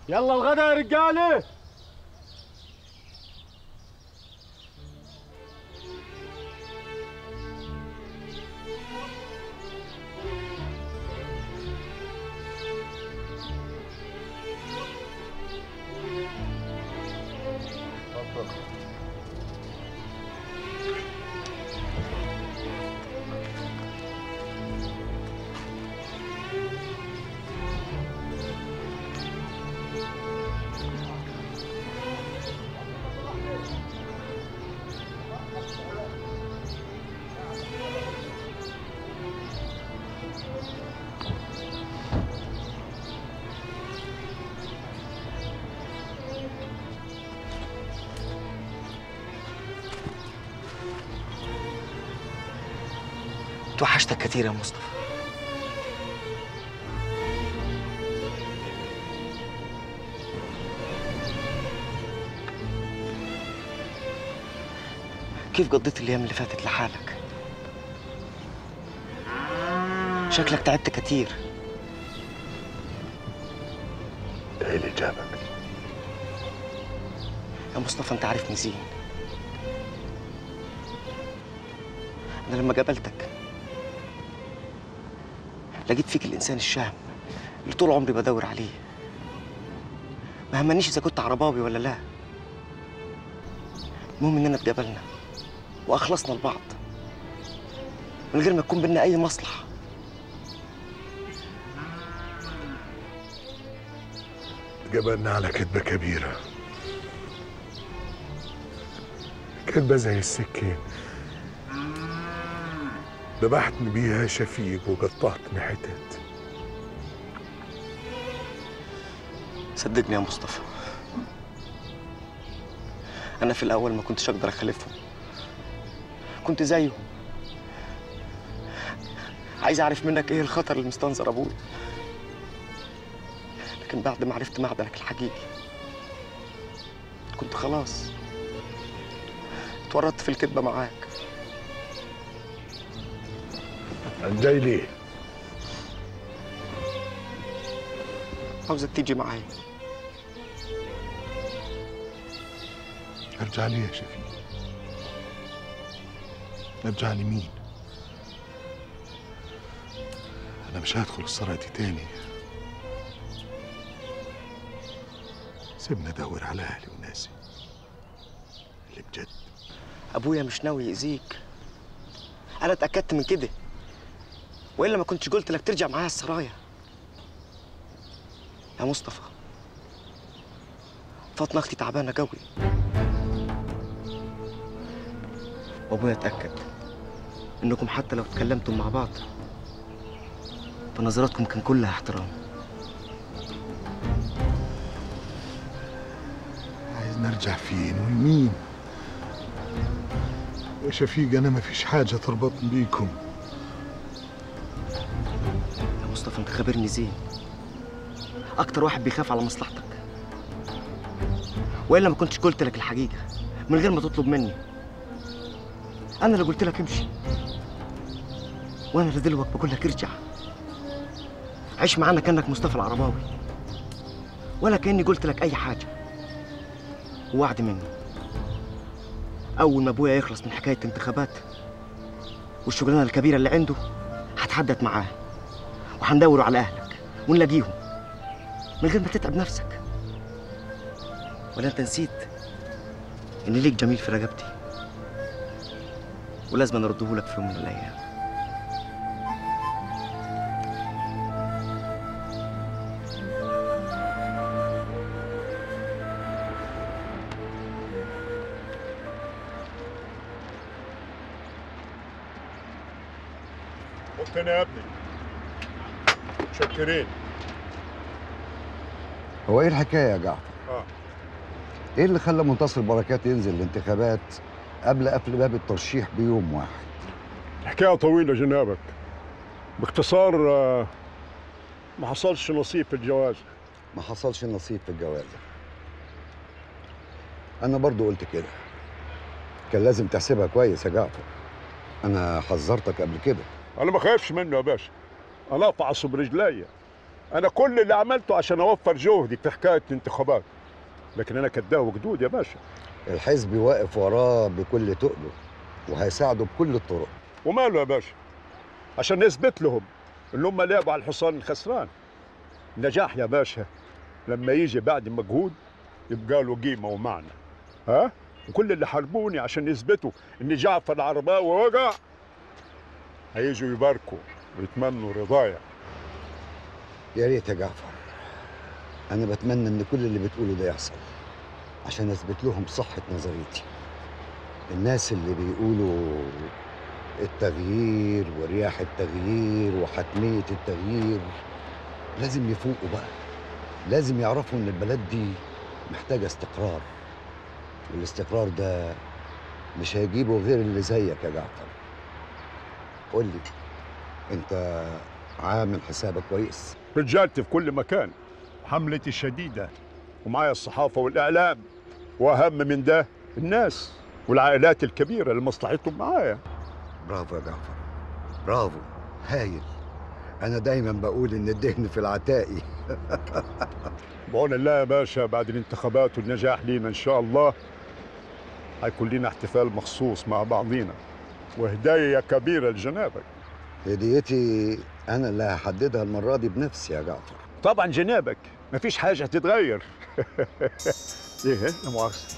يلا الغدا يا رجاله توحشتك كتير يا مصطفى كيف قضيت الايام اللي فاتت لحالك شكلك تعبت كتير ايه اللي جابك يا مصطفى انت عارف مزين انا لما قابلتك لقيت فيك الانسان الشهم اللي طول عمري بدور عليه ما همنيش اذا كنت عرباوي ولا لا المهم اننا اتقابلنا واخلصنا لبعض من غير ما يكون بينا اي مصلحه اتقبلنا على كذبة كبيرة كذبة زي السكين ذبحتني بيها شفيق وقطعتني حتت صدقني يا مصطفى انا في الاول ما كنتش اقدر اخالفهم كنت زيهم عايز اعرف منك ايه الخطر اللي مستنظر ابوي لكن بعد ما عرفت معدنك الحقيقي كنت خلاص اتورطت في الكذبه معاك جاي ليه؟ عاوزك تيجي معايا ارجع ليه يا شفيق؟ ارجع لمين؟ انا مش هدخل الصلاة دي تاني سيبني ادور على اهلي وناسي اللي بجد ابويا مش ناوي يأذيك انا اتاكدت من كده والا ما كنتش قلت لك ترجع معايا السرايا يا مصطفى فاطمه اختي تعبانه قوي وابويا اتاكد انكم حتى لو اتكلمتم مع بعض فنظراتكم كان كلها احترام عايز نرجع فين ولمين؟ يا شفيق انا ما فيش حاجة تربطني بيكم يا مصطفى انت خبرني زين اكتر واحد بيخاف على مصلحتك والا ما كنتش قلت لك الحقيقه من غير ما تطلب مني انا اللي قلت لك امشي وانا اللي دلوقتي بقول لك ارجع عيش معانا كانك مصطفى العرباوي ولا كاني قلت لك اي حاجه ووعد مني اول ما ابويا يخلص من حكايه الانتخابات والشغلانه الكبيره اللي عنده هتحدث معاه وهندوروا على اهلك ونلاقيهم من غير ما تتعب نفسك ولا انت نسيت ان ليك جميل في رقبتي ولازم نرده لك في يوم من الايام ممكن يا ابني متشكرين هو ايه الحكايه يا جعفر؟ اه ايه اللي خلى منتصر بركات ينزل الانتخابات قبل قفل باب الترشيح بيوم واحد؟ الحكاية طويلة جنابك باختصار آه، ما حصلش نصيب في الجواز ما حصلش نصيب في الجواز انا برضو قلت كده كان لازم تحسبها كويس يا جعفر انا حذرتك قبل كده انا ما خايفش منه يا باشا انا افعص برجليا انا كل اللي عملته عشان اوفر جهدي في حكايه الانتخابات لكن انا كداه وجدود يا باشا الحزب واقف وراه بكل تقله وهيساعده بكل الطرق وماله يا باشا عشان نثبت لهم ان هم لعبوا على الحصان الخسران النجاح يا باشا لما يجي بعد مجهود يبقى له قيمه ومعنى ها وكل اللي حاربوني عشان يثبتوا ان جعفر العرباوي وقع هيجوا يباركوا ويتمنوا رضايا يا ريت يا جعفر انا بتمنى ان كل اللي بتقوله ده يحصل عشان اثبت لهم صحة نظريتي الناس اللي بيقولوا التغيير ورياح التغيير وحتمية التغيير لازم يفوقوا بقى لازم يعرفوا ان البلد دي محتاجة استقرار والاستقرار ده مش هيجيبه غير اللي زيك يا جعفر قول لي انت عامل حسابك كويس رجالتي في كل مكان حملتي شديدة ومعايا الصحافة والإعلام وأهم من ده الناس والعائلات الكبيرة اللي مصلحتهم معايا برافو يا جعفر برافو هايل انا دايما بقول ان الدهن في العتاقي بعون الله يا باشا بعد الانتخابات والنجاح لينا إن شاء الله هيكون لنا احتفال مخصوص مع بعضينا وهدايا كبيرة لجنابك هديتي انا اللي هحددها المره دي بنفسي يا جعفر طبعا جنابك مفيش حاجة هتتغير ايه لا مؤاخذة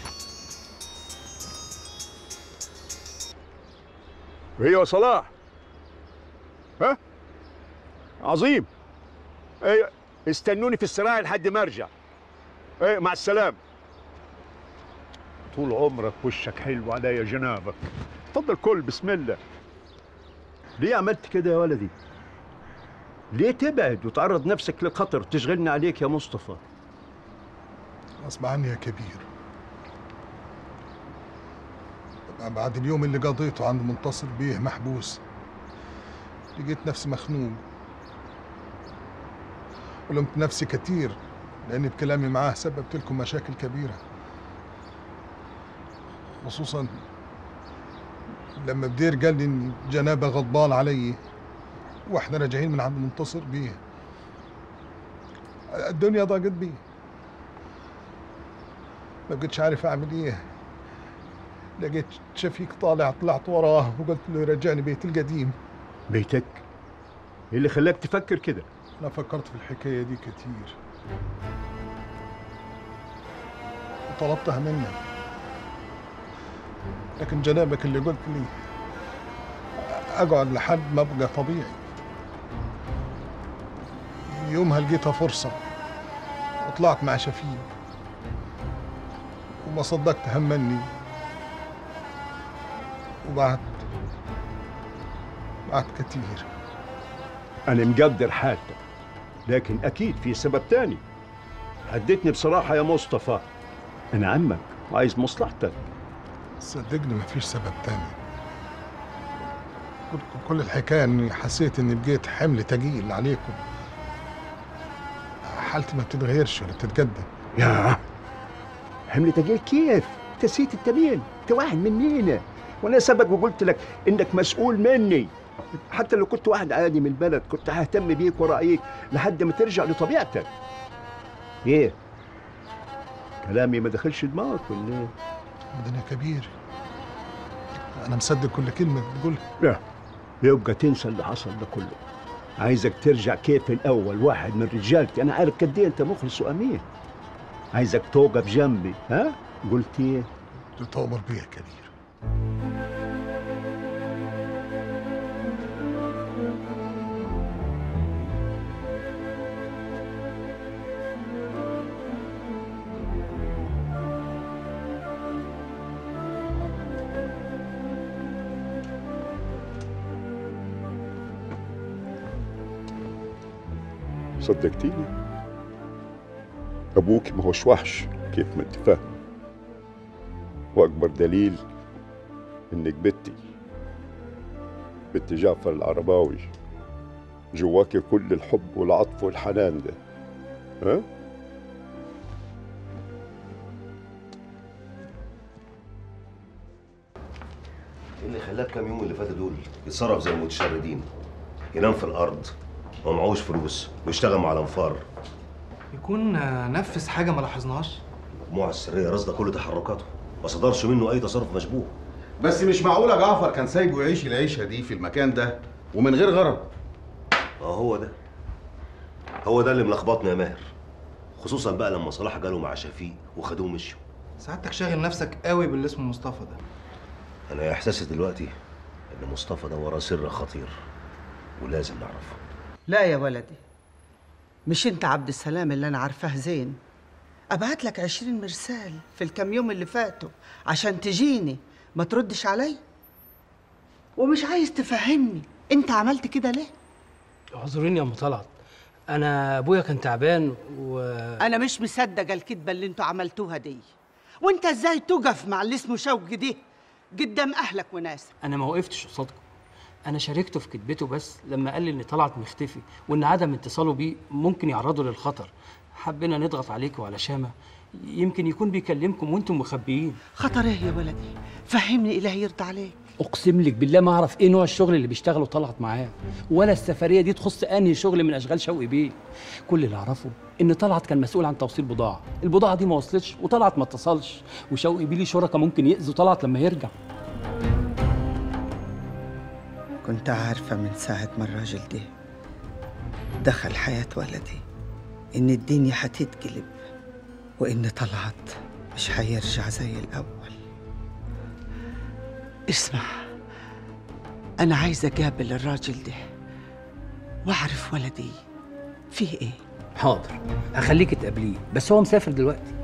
هي يا صلاح ها عظيم ايه استنوني في السرايا لحد ما ارجع ايه مع السلامة طول عمرك وشك حلو عليا جنابك اتفضل كل بسم الله ليه عملت كده يا ولدي ليه تبعد وتعرض نفسك للخطر تشغلني عليك يا مصطفى غصب عني يا كبير ببقى بعد اليوم اللي قضيته عند منتصر بيه محبوس لقيت نفسي مخنوق ولمت نفسي كتير لأني بكلامي معاه سببت لكم مشاكل كبيرة خصوصا لما بدير قال لي إن جنابه غضبان علي واحنا راجعين من عند منتصر بيه الدنيا ضاقت بيه ما بقتش عارف اعمل ايه لقيت شفيق طالع طلعت وراه وقلت له يرجعني بيت القديم بيتك ايه اللي خلاك تفكر كده انا فكرت في الحكايه دي كتير وطلبتها منك لكن جنابك اللي قلت لي اقعد لحد ما ابقى طبيعي يومها لقيتها فرصه وطلعت مع شفيق وما صدقت همني وبعد بعد كتير انا مقدر حالتك لكن اكيد في سبب تاني هديتني بصراحة يا مصطفى انا عمك وعايز مصلحتك صدقني مفيش سبب تاني كل- كل الحكاية اني حسيت اني بقيت حمل تقيل عليكم حالتي ما بتتغيرش ولا بتتقدم يا حمل تقيل كيف انت نسيت انت مين انت واحد منينا وانا سبق وقلت لك انك مسؤول مني حتى لو كنت واحد عادي من البلد كنت ههتم بيك ورايك لحد ما ترجع لطبيعتك ايه كلامي ما دخلش دماغك ولا ايه ابدا يا كبير انا مصدق كل كلمة بتقولها لا يبقى تنسى اللي حصل ده كله عايزك ترجع كيف الاول واحد من رجالتي انا عارف قد ايه انت مخلص وامين عايزك توقف جنبي ها قلت ايه تؤمر بيه يا كبير صدقتيني ابوك ما هوش وحش كيف ما انت فاهم واكبر دليل انك بنتي بنت جعفر العرباوي جواكي كل الحب والعطف والحنان ده ها ايه اللي خلاه كام يوم اللي فاتوا دول يتصرف زي المتشردين ينام في الارض هو معهوش فلوس بيشتغل مع الانفار يكون آه، نفذ حاجه ما لاحظناهاش المجموعه السريه راصده كل تحركاته ما صدرش منه اي تصرف مشبوه بس مش معقولة جعفر كان سايبه يعيش العيشة دي في المكان ده ومن غير غرض اه هو ده هو ده اللي ملخبطنا يا ماهر خصوصا بقى لما صلاح جاله مع شفيق وخدوه مشوا سعادتك شاغل نفسك قوي باللي اسمه مصطفى ده انا احساسي دلوقتي ان مصطفى ده وراه سر خطير ولازم نعرفه لا يا ولدي مش انت عبد السلام اللي انا عارفاه زين ابعت لك عشرين مرسال في الكام يوم اللي فاتوا عشان تجيني ما تردش علي ومش عايز تفهمني انت عملت كده ليه اعذريني يا ام طلعت انا ابويا كان تعبان و انا مش مصدقه الكدبه اللي انتوا عملتوها دي وانت ازاي تقف مع اللي اسمه شوقي دي قدام اهلك وناسك انا ما وقفتش قصادكم انا شاركته في كدبته بس لما قال لي ان طلعت مختفي وان عدم اتصاله بيه ممكن يعرضه للخطر حبينا نضغط عليك وعلى شامه يمكن يكون بيكلمكم وانتم مخبيين خطر ايه يا ولدي فهمني الهي يرضى عليك اقسم لك بالله ما اعرف ايه نوع الشغل اللي بيشتغله طلعت معاه ولا السفريه دي تخص انهي شغل من اشغال شوقي بيه كل اللي اعرفه ان طلعت كان مسؤول عن توصيل بضاعه البضاعه دي ما وصلتش وطلعت ما اتصلش وشوقي بيه ليه شركاء ممكن ياذوا طلعت لما يرجع كنت عارفة من ساعة ما الراجل ده دخل حياة ولدي إن الدنيا هتتقلب وإن طلعت مش هيرجع زي الأول اسمع أنا عايزة أقابل الراجل ده وأعرف ولدي فيه إيه حاضر هخليك تقابليه بس هو مسافر دلوقتي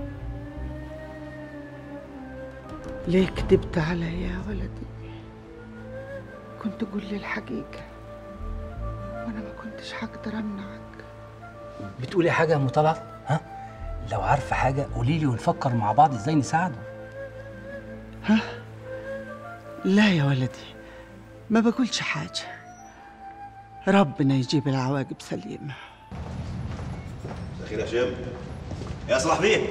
ليه كدبت عليا يا ولدي كنت قول لي الحقيقة وأنا ما كنتش هقدر أمنعك بتقولي حاجه يا ام طلعت ها لو عارفه حاجه قولي لي ونفكر مع بعض ازاي نساعده لا يا ولدي ما بقولش حاجة ربنا يجيب العواقب سليمة مساء الخير يا هشام يا صلاح بيه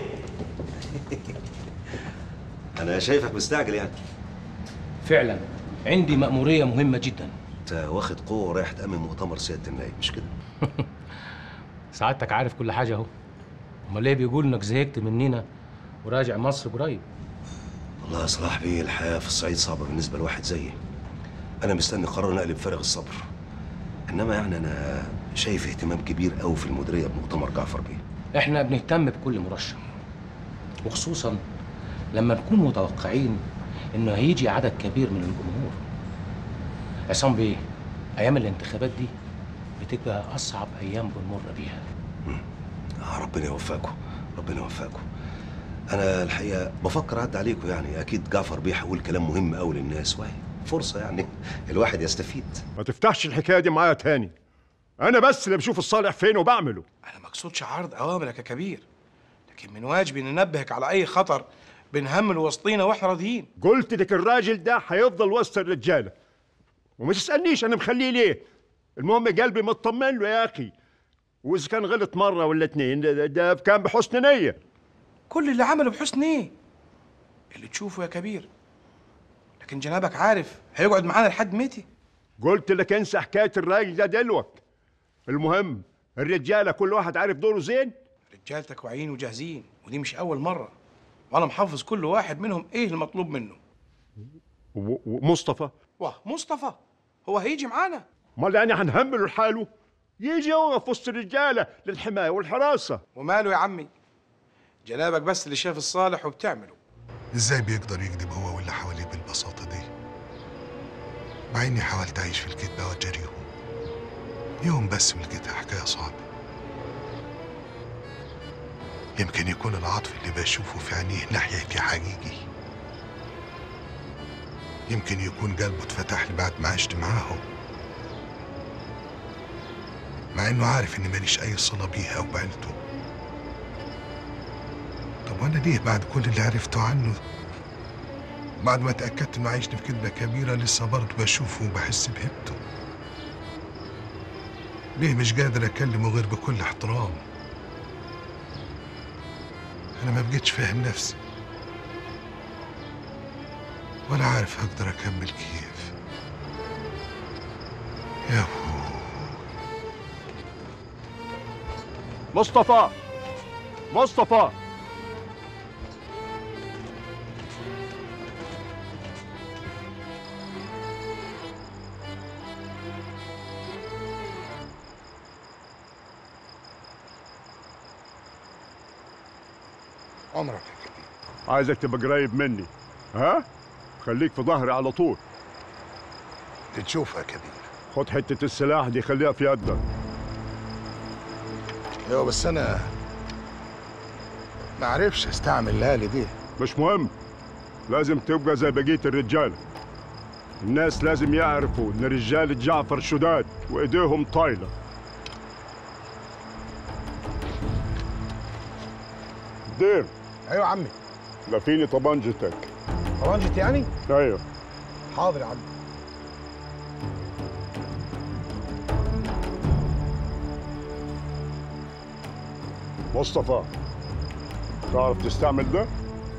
انا شايفك مستعجل يعني فعلا عندي مأمورية مهمة جدا انت واخد قوه ورايح تامن مؤتمر سياده النائب مش كده سعادتك عارف كل حاجة اهو امال ليه بيقول انك زهقت مننا وراجع مصر قريب والله يا صلاح بيه الحياه في الصعيد صعبه بالنسبه لواحد زيي انا مستني قرار نقل بفارغ الصبر انما يعني انا شايف اهتمام كبير قوي في المديريه بمؤتمر جعفر بيه احنا بنهتم بكل مرشح وخصوصا لما نكون متوقعين انه هيجي عدد كبير من الجمهور عصام بيه ايام الانتخابات دي بتبقى اصعب ايام بنمر بيها آه ربنا يوفقكم ربنا يوفقكم انا الحقيقه بفكر اعدي عليكم يعني اكيد جعفر بيه هيقول كلام مهم قوي للناس وهي فرصه يعني الواحد يستفيد ما تفتحش الحكايه دي معايا تاني انا بس اللي بشوف الصالح فين وبعمله انا مقصودش عرض اوامرك يا كبير لكن من واجبي ننبهك على اي خطر بنهمل وسطينا واحنا راضيين قلت لك الراجل ده هيفضل وسط الرجاله وما تسالنيش انا مخليه ليه المهم قلبي مطمن له يا اخي واذا كان غلط مره ولا اتنين ده, ده كان بحسن نيه كل اللي عمله بحسن ايه اللي تشوفه يا كبير لكن جنابك عارف هيقعد معانا لحد متى قلت لك انسى حكايه الراجل ده دلوك المهم الرجاله كل واحد عارف دوره زين رجالتك واعيين وجاهزين ودي مش اول مره وانا محافظ كل واحد منهم ايه المطلوب منه و- ومصطفى واه مصطفى هو هيجي معانا امال يعني هنهمله لحاله يجي يوقف وسط الرجاله للحمايه والحراسه وماله يا عمي جنابك بس اللي شاف الصالح وبتعمله ازاي بيقدر يكذب هو واللي حواليه بالبساطة دي مع اني حاولت اعيش في الكذبة واجريهم يوم بس ولقيتها حكاية صعبة يمكن يكون العطف اللي بشوفه في عينيه ناحيتي حقيقي يمكن يكون قلبه اتفتح لي بعد ما عشت معاهم مع انه عارف اني ماليش اي صلة بيه او بعيلته طب وانا ليه بعد كل اللي عرفته عنه بعد ما اتاكدت انه عايشني في كذبه كبيره لسه برضه بشوفه وبحس بهيبته ليه مش قادر اكلمه غير بكل احترام انا ما بقتش فاهم نفسي ولا عارف اقدر اكمل كيف يا ابو مصطفى مصطفى عمرك يا كبير عايزك تبقى قريب مني ها خليك في ظهري على طول بتشوفها يا كبير خد حتة السلاح دي خليها في يدك ايوه بس انا ما عرفش استعمل الآلة دي مش مهم لازم تبقى زي بقية الرجال الناس لازم يعرفوا ان رجال جعفر شداد وايديهم طايلة دير ايوه يا عمي لفيني طبنجتك طبنجت يعني ايوه حاضر يا عمي مصطفى تعرف تستعمل ده؟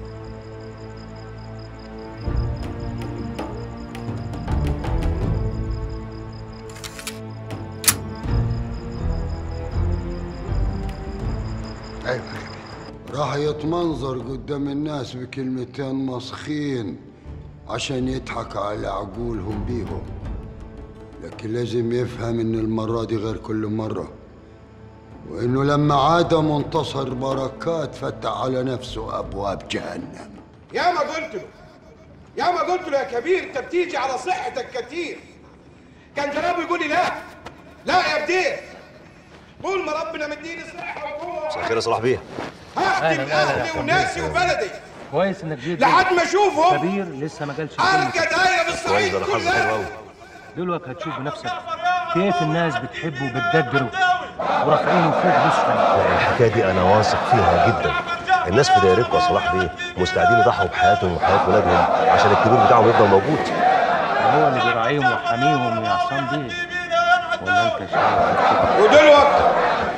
ايوه يا كبير راح يتمنظر قدام الناس بكلمتين مسخين عشان يضحك على عقولهم بيهم لكن لازم يفهم ان المرة دي غير كل مرة وانه لما عاد منتصر بركات فتح على نفسه ابواب جهنم يا ما قلت له يا ما قلت له يا كبير انت بتيجي على صحتك كتير كان كلامه يقول لي لا لا يا بدير طول ما ربنا مديني صحه وقوه مساء الخير يا صلاح بيه هخدم اهلي وناسي وبلدي كويس انك جيت لحد ما اشوفهم كبير لسه ما جالش ارقى دايره بالصعيد كويس ده انا حظي حلو قوي دلوقتي هتشوف بنفسك كيف الناس بتحبه وبتقدره ورافعينه فوق وسطهم الحكايه دي انا واثق فيها جدا الناس في دايرتكم يا صلاح بيه مستعدين يضحوا بحياتهم وحياه ولادهم عشان الكبير بتاعهم يفضل موجود هو اللي بيراعيهم وحاميهم يا عصام بيه ولا انت شايف ودلوقتي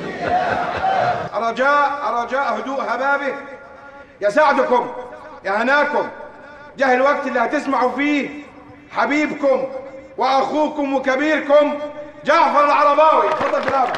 رجاء رجاء هدوء هبابه يساعدكم يا هناكم جه الوقت اللي هتسمعوا فيه حبيبكم واخوكم وكبيركم جعفر العرباوي اتفضل جنابك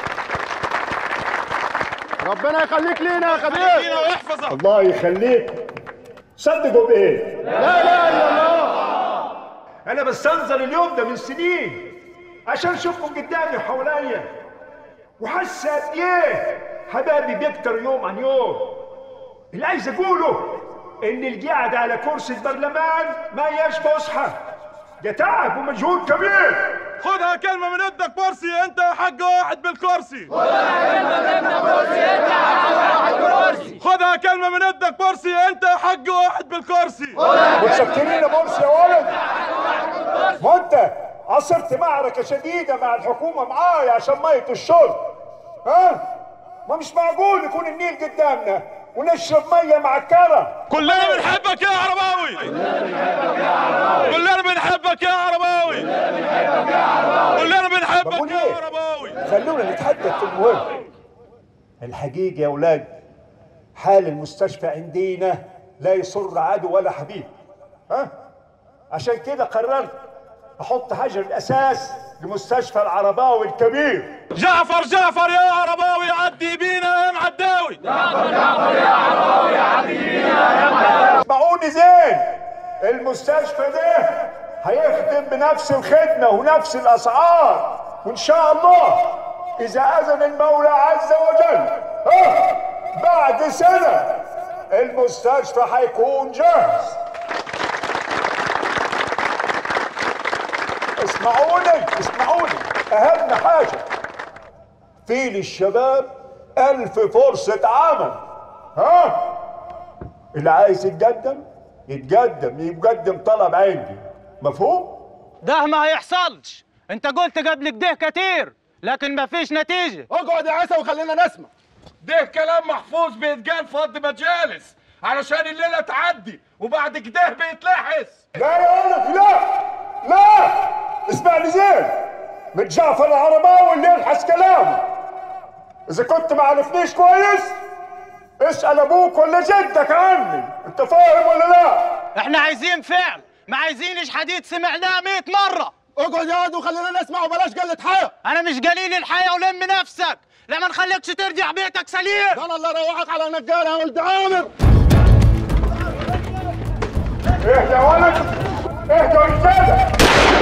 ربنا يخليك لينا يا خبير ويحفظك الله يخليك صدقوا بايه؟ لا لا الا الله انا بستنظر اليوم ده من سنين عشان اشوفكم قدامي حواليا وحاسه قد ايه حبايبي بيكتر يوم عن يوم اللي عايز اقوله ان القعد على كرسي البرلمان ما هياش فسحه ده تعب ومجهود كبير خدها كلمة من ابنك كرسي انت حق واحد بالكرسي خدها كلمة من ابنك كرسي انت حق واحد بالكرسي متشكرين يا مرسي يا ولد وانت عصرت معركة شديدة مع الحكومة معايا عشان مية الشرب ها؟ ما مش معقول يكون النيل قدامنا ونشرب مية معكرة كلنا بنحبك يا عرباوي كلنا بنحبك يا عرباوي كلنا بنحبك بقول يا ايه؟ عرباوي خلونا نتحدث في المهم الحقيقة يا ولاد حال المستشفى عندنا لا يسر عدو ولا حبيب ها عشان كده قررت احط حجر الاساس لمستشفى العرباوي الكبير جعفر جعفر يا عرباوي عدي بينا يا معداوي اسمعوني زين المستشفى ده هيخدم بنفس الخدمة ونفس الأسعار وإن شاء الله إذا أذن المولى عز وجل ها بعد سنة المستشفى هيكون جاهز اسمعوني اسمعوني أهم حاجة في للشباب ألف فرصة عمل ها اللي عايز يتقدم يتقدم يقدم طلب عندي مفهوم؟ ده ما هيحصلش انت قلت قبل كده كتير لكن مفيش نتيجة اقعد يا عيسى وخلينا نسمع ده كلام محفوظ بيتقال في فض مجالس علشان الليلة تعدي وبعد كده بيتلحس لا يا ولد لا لا اسمعني زين من جعفر العرباوي اللي يلحس كلامه اذا كنت ما عرفنيش كويس اسال ابوك ولا جدك عني انت فاهم ولا لا احنا عايزين فعل ما عايزينش حديث سمعناه 100 مرة اقعد يا واد وخلينا نسمع وبلاش قلة حياة انا مش قليل الحياة ولم نفسك لا ما نخليكش ترجع بيتك سليم انا اللي اروحك على نجارة يا ولد عامر اهدى يا ولد اهدى يا رجاله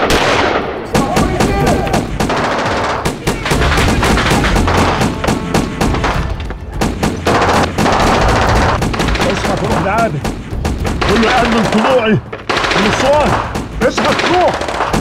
اصحى تروح لعابد قول له يأمن طلوعي من الصوان اصحى تروح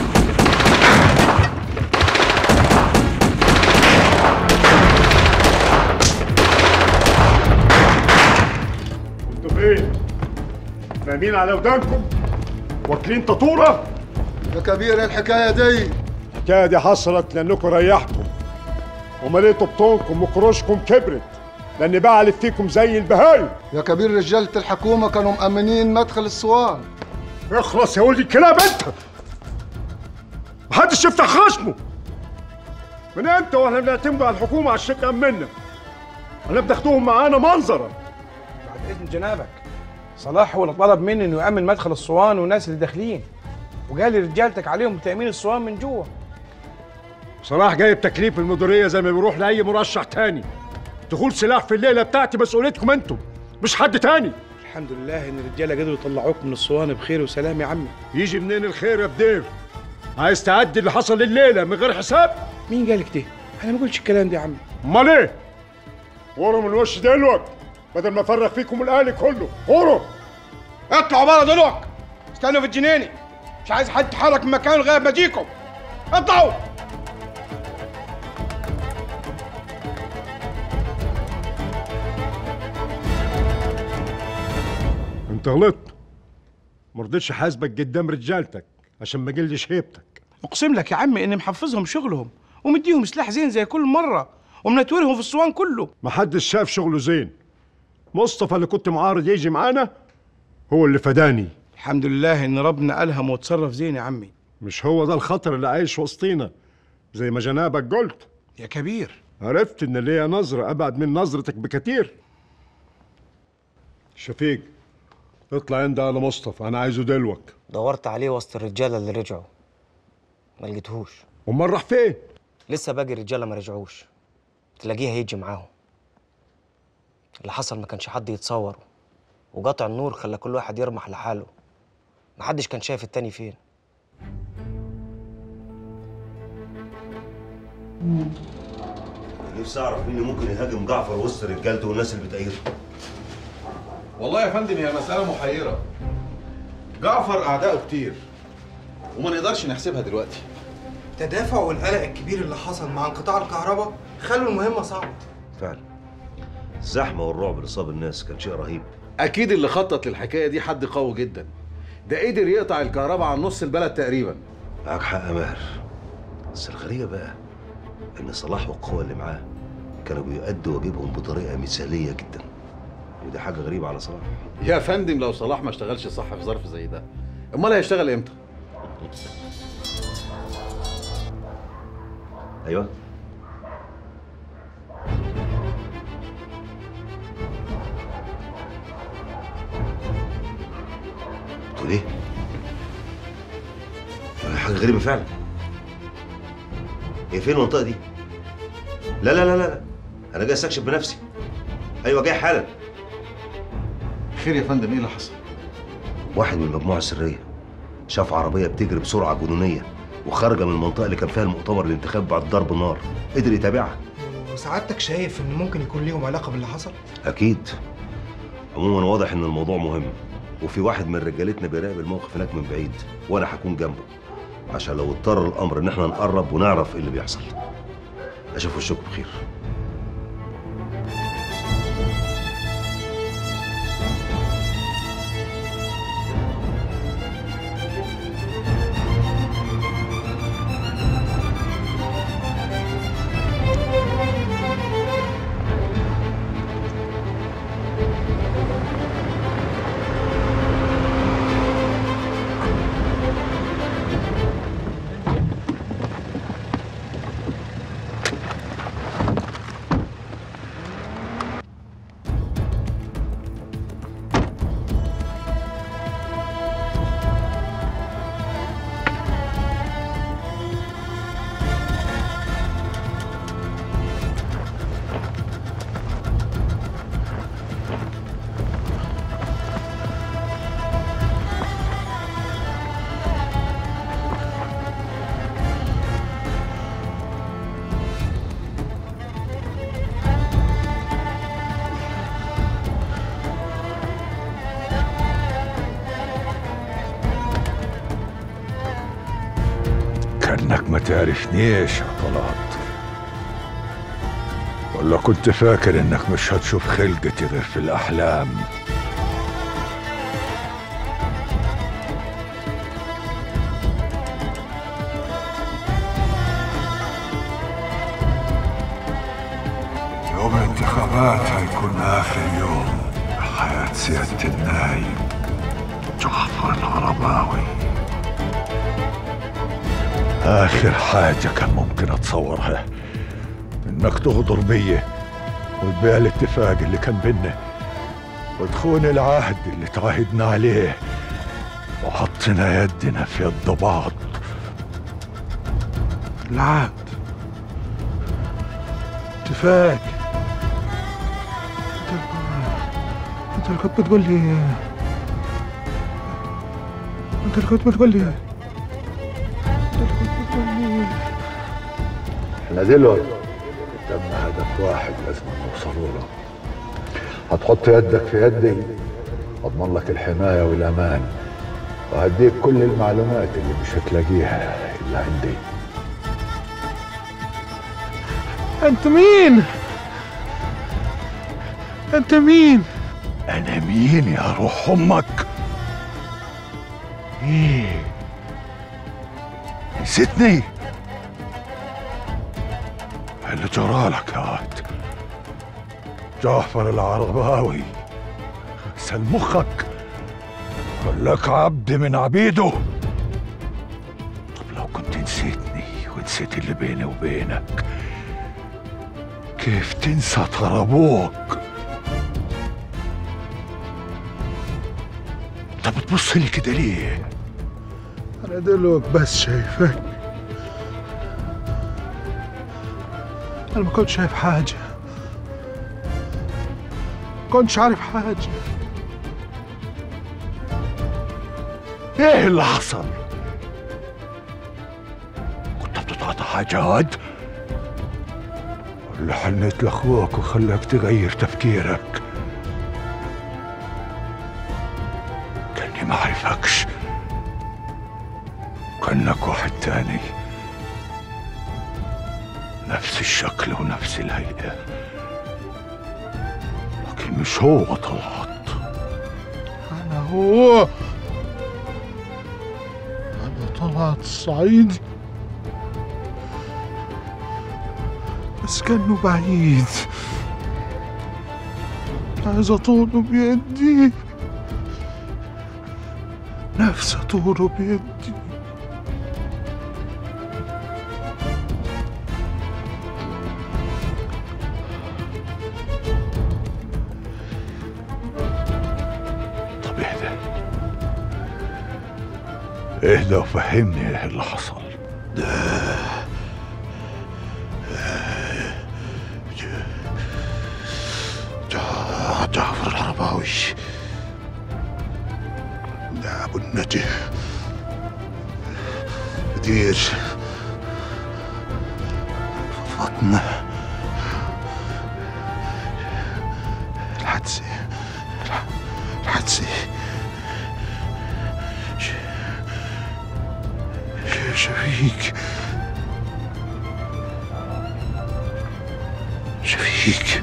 انتوا فين؟ نايمين على ودانكم؟ واكلين تطورة؟ يا كبير الحكاية دي الحكاية دي حصلت لأنكم ريحتم ومليتوا بطونكم وكروشكم كبرت لأني بعلف فيكم زي البهايم يا كبير رجالة الحكومة كانوا مأمنين مدخل الصوان اخلص يا ولد الكلاب انت محدش يفتح خشمه من امتى واحنا بنعتمد على الحكومة عشان تأمنا انا بتاخدوهم معانا منظرا بعد اذن جنابك صلاح هو اللي طلب مني انه يامن مدخل الصوان والناس اللي داخلين وقال لي رجالتك عليهم تامين الصوان من جوه صلاح جايب تكليف المديرية زي ما بيروح لأي مرشح تاني دخول سلاح في الليلة بتاعتي مسؤوليتكم انتم مش حد تاني الحمد لله ان الرجاله قدروا يطلعوك من الصوان بخير وسلام يا عمي يجي منين الخير يا بدير عايز تعدي اللي حصل الليلة من غير حساب مين قالك ده انا ما قلتش الكلام ده يا عمي امال ايه غوروا من الوش دلوقتي بدل ما افرغ فيكم الاهلي كله غوروا اطلعوا بره دلوقتي استنوا في الجنينه مش عايز حد يتحرك من مكانه لغايه ما اجيكم اطلعوا انت غلطت ما رضيتش حاسبك قدام رجالتك عشان ما جلدش هيبتك اقسم لك يا عمي اني محفظهم شغلهم ومديهم سلاح زين زي كل مره ومنتورهم في الصوان كله ما حدش شاف شغله زين مصطفى اللي كنت معارض يجي معانا هو اللي فداني الحمد لله ان ربنا الهم وتصرف زين يا عمي مش هو ده الخطر اللي عايش وسطينا زي ما جنابك قلت يا كبير عرفت ان ليا نظرة ابعد من نظرتك بكتير شفيق اطلع انت على مصطفى انا عايزه دلوك دورت عليه وسط الرجاله اللي رجعوا ما لقيتهوش امال راح فين لسه باقي الرجاله ما رجعوش تلاقيه هيجي معاهم اللي حصل ما كانش حد يتصوره وقطع النور خلى كل واحد يرمح لحاله محدش كان شايف التاني فين نفسي اعرف مين اللي ممكن يهاجم جعفر وسط رجالته والناس اللي بتأيده والله يا فندم هي مسألة محيرة جعفر أعدائه كتير وما نقدرش نحسبها دلوقتي التدافع والقلق الكبير اللي حصل مع انقطاع الكهرباء خلوا المهمة صعبة فعلا الزحمه والرعب اللي صاب الناس كان شيء رهيب أكيد اللي خطط للحكاية دي حد قوي جدا ده قدر يقطع الكهرباء عن نص البلد تقريبا معاك حق يا ماهر بس الغريبه بقى ان صلاح والقوى اللي معاه كانوا بيؤدوا واجبهم بطريقه مثاليه جدا ودي حاجه غريبه على صلاح يا فندم لو صلاح ما اشتغلش صح في ظرف زي ده امال هيشتغل امتى ايوه بتقول ايه؟ حاجه غريبه فعلا هي فين المنطقه دي؟ لا لا لا لا انا جاي استكشف بنفسي ايوه جاي حالا خير يا فندم ايه اللي حصل؟ واحد من المجموعه السريه شاف عربيه بتجري بسرعه جنونيه وخارجه من المنطقه اللي كان فيها المؤتمر الانتخابي بعد ضرب نار قدر يتابعها وسعادتك شايف ان ممكن يكون ليهم علاقة باللي حصل؟ اكيد عموما واضح ان الموضوع مهم وفي واحد من رجالتنا بيراقب الموقف هناك من بعيد وانا هكون جنبه عشان لو اضطر الامر ان احنا نقرب ونعرف ايه اللي بيحصل اشوف وشكم بخير تعرفنيش يا طلعت ولا كنت فاكر انك مش هتشوف خلقتي غير في الاحلام يوم الانتخابات هيكون اخر يوم حياة سيادة النايب جعفر الغرباوي آخر حاجة كان ممكن أتصورها إنك تغدر بيا وتبيع الاتفاق اللي كان بينا وتخون العهد اللي تعاهدنا عليه وحطينا يدنا في يد بعض العهد اتفاق انت اللي كنت بتقول لي انت اللي كنت بتقول لي احنا دلوقتي قدامنا هدف واحد لازم نوصلوا له هتحط يدك في يدي اضمن لك الحمايه والامان وهديك كل المعلومات اللي مش هتلاقيها الا عندي انت مين انت مين انا مين يا روح امك ايه نسيتني اللي جرالك يا واد جعفر العرباوي غسل مخك خلاك عبد من عبيده طب لو كنت نسيتني ونسيت اللي بيني وبينك كيف تنسى طربوك انت بتبص لي كده ليه انا دلوقتي بس شايفك انا ما كنتش شايف حاجه ما كنتش عارف حاجه ايه اللي حصل كنت بتتعاطى حاجات ولا حنيت لاخوك وخلاك تغير تفكيرك كاني ما اعرفكش كانك واحد تاني نفس الشكل ونفس الهيئة لكن مش هو طلعت انا هو انا طلعت الصعيدي بس كانه بعيد عايز اطوله بيدي نفسي اطوله بيدي طب اهدى اهدى وفهمني ايه اللي حصل ده جا- جعفر العرباوي ده ابو النجح مدير فاطمه الحدسي الحدسي ش- ش- شفيق شفيق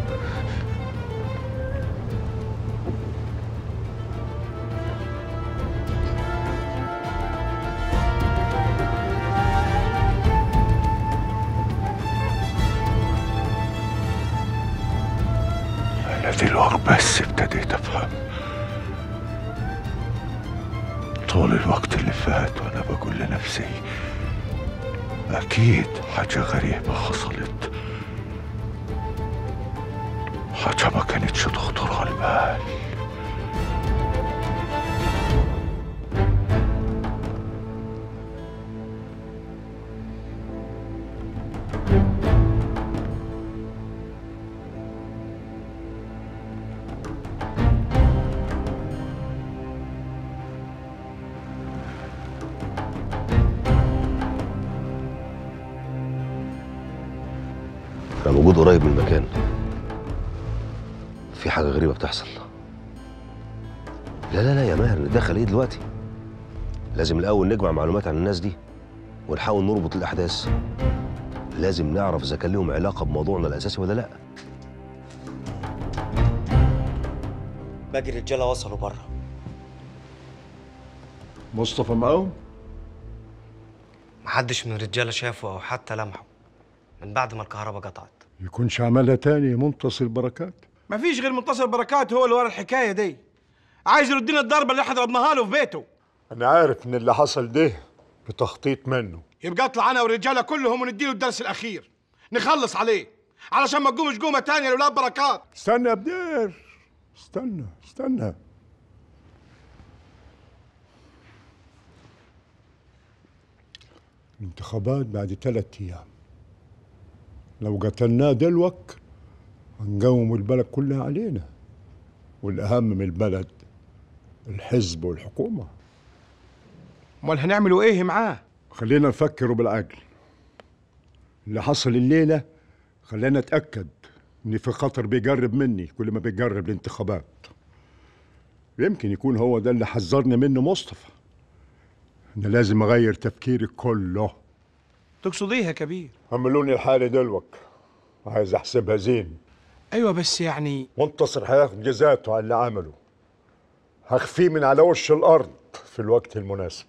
أنا دلوقتي بس ابتديت أفهم طول الوقت اللي فات وأنا بقول لنفسي أكيد حاجة غريبة حصلت حاجة ما كانتش تخطر على البال أنا موجود قريب من المكان في حاجة غريبة بتحصل لا لا لا يا ماهر دخل ايه دلوقتي لازم الأول نجمع معلومات عن الناس دي ونحاول نربط الأحداث لازم نعرف إذا كان لهم علاقة بموضوعنا الأساسي ولا لأ باقي الرجاله وصلوا بره مصطفى معاهم محدش من الرجاله شافه او حتى لمحه من بعد ما الكهرباء قطعت يكونش عملها تاني منتصر بركات مفيش غير منتصر بركات هو اللي ورا الحكايه دي عايز يردنا الضربه اللي احنا ضربناها له في بيته انا عارف ان اللي حصل ده بتخطيط منه يبقى اطلع انا والرجاله كلهم ونديله الدرس الاخير نخلص عليه علشان ما تقومش قومه تانية لولاد بركات استنى يا بدير استنى استنى الانتخابات بعد ثلاثة أيام لو قتلناه دلوك هنقوم البلد كلها علينا والأهم من البلد الحزب والحكومة امال هنعملوا ايه معاه خلينا نفكر بالعقل اللي حصل الليلة خلينا نتأكد إن في خطر بيقرب مني كل ما بيقرب الانتخابات يمكن يكون هو ده اللي حذرني منه مصطفى أنا لازم أغير تفكيري كله تقصد ايه يا كبير عملوني الحالة دلوك عايز أحسبها زين ايوه بس يعني منتصر هياخد جزاته على اللي عمله هخفيه من على وش الأرض في الوقت المناسب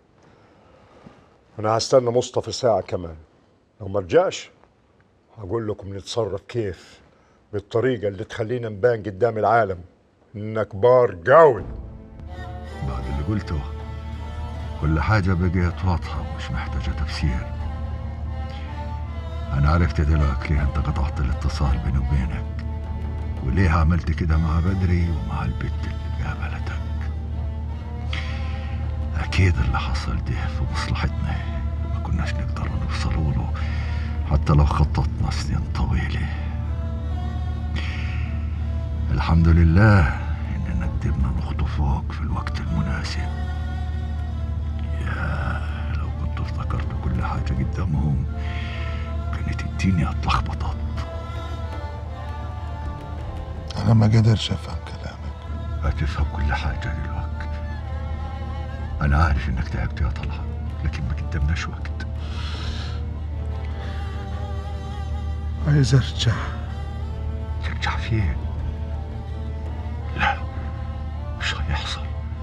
أنا هستنى مصطفى ساعة كمان لو ما رجعش هقول لكم نتصرف كيف بالطريقة اللي تخلينا نبان قدام العالم إننا كبار قوي بعد اللي قلته كل حاجة بقيت واضحة ومش محتاجة تفسير أنا عرفت دلوقتي ليه أنت قطعت الاتصال بيني وبينك وليه عملت كده مع بدري ومع البت اللي قابلتك أكيد اللي حصل ده في مصلحتنا ما كناش نقدر نوصلوا له حتى لو خططنا سنين طويلة الحمد لله إننا قدرنا نخطفوك في الوقت المناسب يا لو كنت افتكرت كل حاجة قدامهم كانت الدنيا اتلخبطت أنا ما قدرش أفهم كلامك هتفهم كل حاجة دلوقتي أنا عارف إنك تعبت يا طلعت لكن ما قدامناش وقت عايز أرجع ترجع فين؟ لا مش هيحصل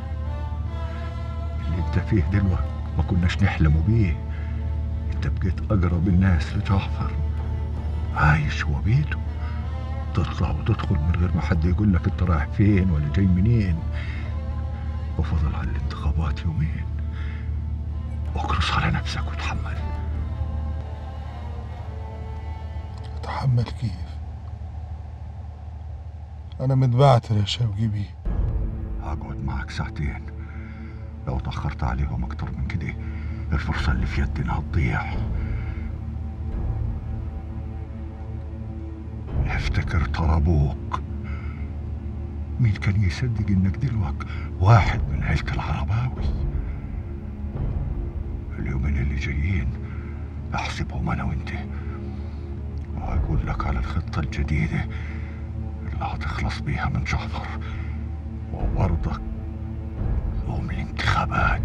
اللي انت فيه دلوقتي ما كناش نحلموا بيه انت بقيت اقرب الناس لجعفر عايش هو بيته تطلع وتدخل من غير ما حد يقول لك انت رايح فين ولا جاي منين وفضل على الانتخابات يومين اكرس على نفسك وتحمل أتحمل كيف أنا متبعتر يا شوقي بيه هقعد معك ساعتين لو تأخرت عليهم أكتر من كده الفرصة اللي في يدنا هتضيع افتكر ترى أبوك مين كان يصدق إنك دلوقت واحد من عيلة العرباوي اليومين اللي جايين أحسبهم أنا وأنت وأقول لك على الخطة الجديدة اللي هتخلص بيها من جعفر وبرضك يوم الانتخابات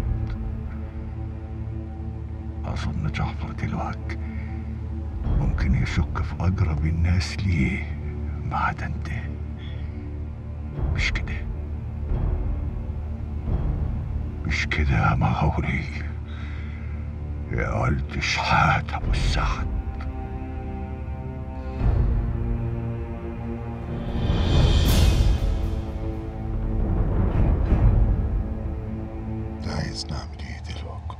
أظن جعفر دلوقتي ممكن يشك في أقرب الناس ليه ما عدا أنت مش كده مش كده يا مغولي يا ولد شحات أبو السعد ده عايز نعمل ايه دلوقتي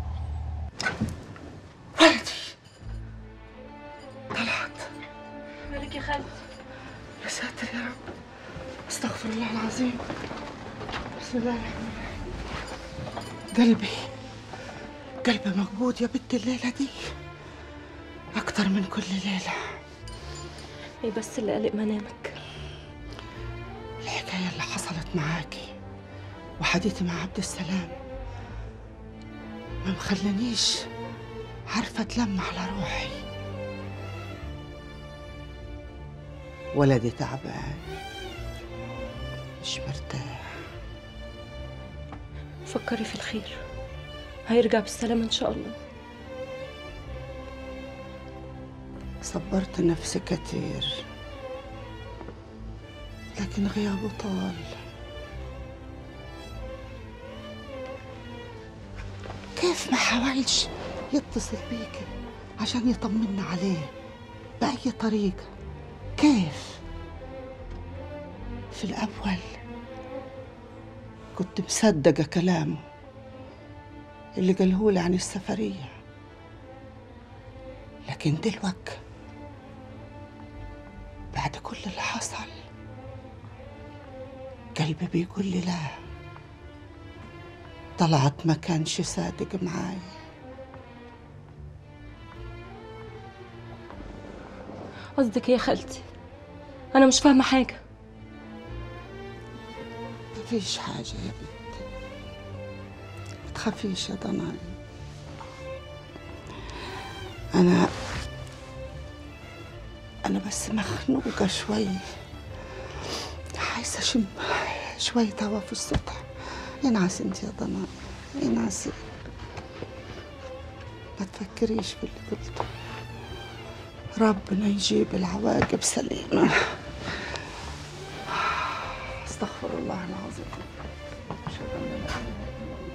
مالك يا خالتي يا ساتر يا رب استغفر الله العظيم بسم الله الرحمن الرحيم قلبي قلبي مقبوض يا بنت الليلة دي أكتر من كل ليلة ايه بس اللي قلق منامك الحكاية اللي حصلت معاكي وحديثي مع عبد السلام ما مخلانيش عارفة أتلم على روحي ولدي تعبان مش مرتاح فكري في الخير هيرجع بالسلامة ان شاء الله صبرت نفسي كتير لكن غيابه طال كيف ما حاولش يتصل بيك عشان يطمنا عليه بأي طريقة كيف في الأول كنت مصدقة كلامه اللي قالهولي عن السفرية لكن دلوقتي بعد كل اللي حصل قلبي بيقول لي لا طلعت ما كانش صادق معاي قصدك ايه يا خالتي انا مش فاهمه حاجه مفيش حاجة يا بنتي ما تخافيش يا ضناي أنا أنا بس مخنوقة شوي عايزة أشم شوية هوا في السطح ينعس انت يا ضناي ينعسي ما تفكريش في اللي قلته ربنا يجيب العواقب سليمة استغفر الله العظيم أشهد أن لا إله إلا الله.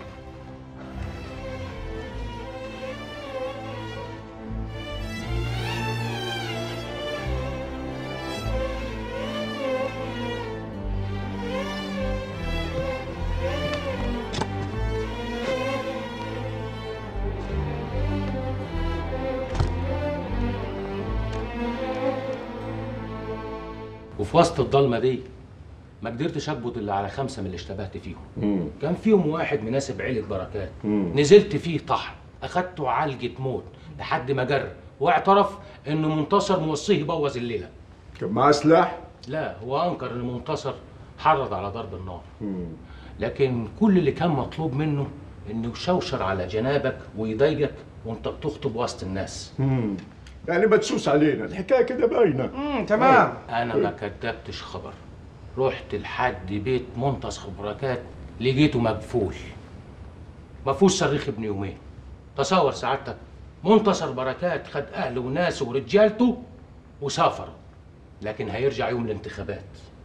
وفي وسط الضلمه دي ما قدرتش اقبض الا على خمسه من اللي اشتبهت فيهم كان فيهم واحد مناسب عيلة بركات نزلت فيه طحن اخدته علقه موت لحد ما جر واعترف انه منتصر موصيه يبوظ الليله كان معاه سلاح؟ لا هو انكر ان منتصر حرض على ضرب النار لكن كل اللي كان مطلوب منه انه يشوشر على جنابك ويضايقك وانت بتخطب وسط الناس مم. يعني بتسوس علينا الحكايه كده باينه امم تمام انا ما كدبتش خبر رحت لحد بيت منتصر بركات لقيته مقفول ما فيهوش صريخ ابن يومين تصور سعادتك منتصر بركات خد اهله وناسه ورجالته وسافر لكن هيرجع يوم الانتخابات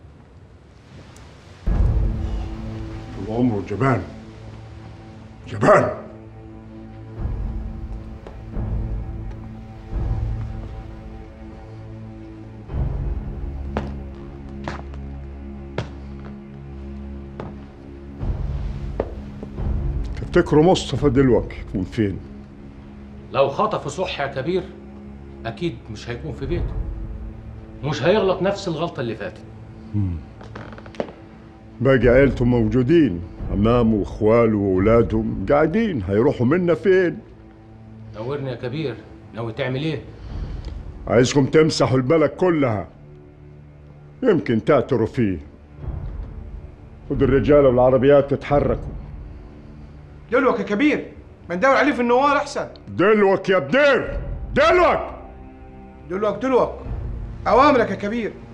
طول عمره جبان جبان تفتكروا مصطفى دلوقتي يكون فين؟ لو خطف صح يا كبير اكيد مش هيكون في بيته مش هيغلط نفس الغلطه اللي فاتت باقي عيلته موجودين أمامه وإخواله وأولادهم قاعدين هيروحوا منا فين؟ نورني يا كبير ناوي تعمل ايه عايزكم تمسحوا البلد كلها يمكن تعتروا فيه خدوا الرجال والعربيات تتحركوا دلوك يا كبير ما ندور عليه في النوار احسن دلوك يا بدير دلوك دلوك دلوك اوامرك يا كبير